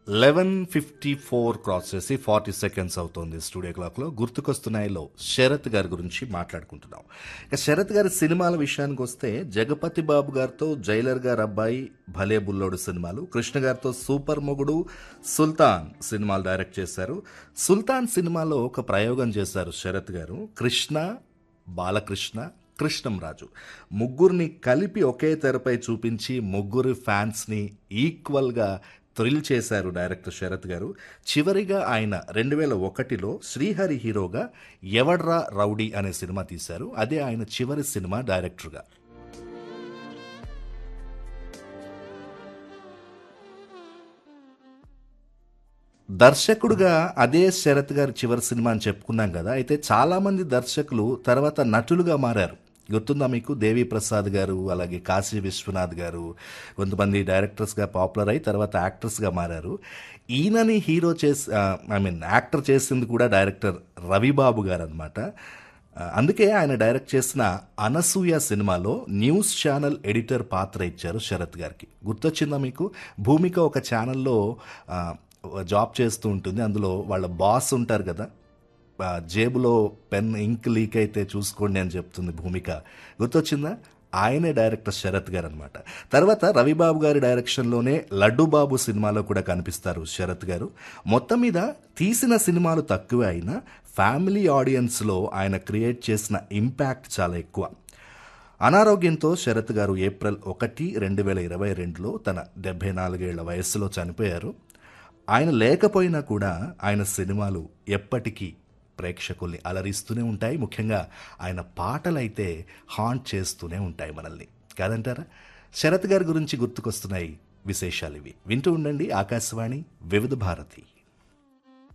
eleven fifty four cross చేసి forty seconds అవుతోంది studio క్లాక్లో గుర్తుకొస్తున్నాయిలో శరత్ గారి గురించి మాట్లాడుకుంటున్నాం ఇక శరత్ గారి సినిమాల విషయానికి వస్తే జగపతి బాబు గారితో జైలర్ గారు అబ్బాయి భలే బుల్లోడు సినిమాలు కృష్ణ గారితో సూపర్ మొగుడు సుల్తాన్ సినిమాలు డైరెక్ట్ చేశారు సుల్తాన్ సినిమాలో ఒక ప్రయోగం చేశారు శరత్ గారు కృష్ణ బాలకృష్ణ కృష్ణంరాజు ముగ్గురిని కలిపి ఒకే తెరపై చూపించి ముగ్గురు ఫ్యాన్స్ని ఈక్వల్గా థ్రిల్ చేశారు డైరెక్టర్ శరత్ గారు చివరిగా ఆయన రెండు వేల ఒకటిలో శ్రీహరి హీరోగా ఎవడ్రా రౌడీ అనే సినిమా తీశారు అదే ఆయన చివరి సినిమా డైరెక్టర్గా దర్శకుడుగా అదే శరత్ గారి చివరి సినిమా అని చెప్పుకున్నాం కదా అయితే చాలామంది దర్శకులు తర్వాత నటులుగా మారారు గుర్తుందా మీకు దేవి ప్రసాద్ గారు అలాగే కాశీ విశ్వనాథ్ గారు కొంతమంది డైరెక్టర్స్గా పాపులర్ అయి తర్వాత యాక్టర్స్గా మారారు ఈయనని హీరో చేసి ఐ మీన్ యాక్టర్ చేసింది కూడా డైరెక్టర్ రవిబాబు గారు అనమాట అందుకే ఆయన డైరెక్ట్ చేసిన అనసూయ సినిమాలో న్యూస్ ఛానల్ ఎడిటర్ పాత్ర ఇచ్చారు శరత్ గారికి గుర్తొచ్చిందా మీకు భూమిక ఒక ఛానల్లో ఆ, జాబ్ చేస్తూ ఉంటుంది అందులో వాళ్ళ బాస్ ఉంటారు కదా ఆ, జేబులో పెన్ ఇంక్ లీక్ అయితే చూసుకోండి అని చెప్తుంది భూమిక గుర్తొచ్చిందా ఆయనే డైరెక్టర్ శరత్ గారు అనమాట తర్వాత రవిబాబు గారి డైరెక్షన్లోనే లడ్డుబాబు సినిమాలో కూడా కనిపిస్తారు శరత్ గారు మొత్తం మీద తీసిన సినిమాలు తక్కువే అయినా ఫ్యామిలీ ఆడియన్స్లో ఆయన క్రియేట్ చేసిన ఇంపాక్ట్ చాలా ఎక్కువ అనారోగ్యంతో శరత్ గారు ఏప్రిల్ ఒకటి రెండు వేల ఇరవై రెండులో తన డెబ్బై నాలుగేళ్ల వయస్సులో చనిపోయారు ఆయన లేకపోయినా కూడా ఆయన సినిమాలు ఎప్పటికీ ప్రేక్షకుల్ని అలరిస్తూనే ఉంటాయి ముఖ్యంగా ఆయన పాటలైతే హాంట్ చేస్తూనే ఉంటాయి మనల్ని కాదంటారా శరత్ గారి గురించి గుర్తుకొస్తున్నాయి విశేషాలు ఇవి వింటూ ఉండండి ఆకాశవాణి వివిధ భారతి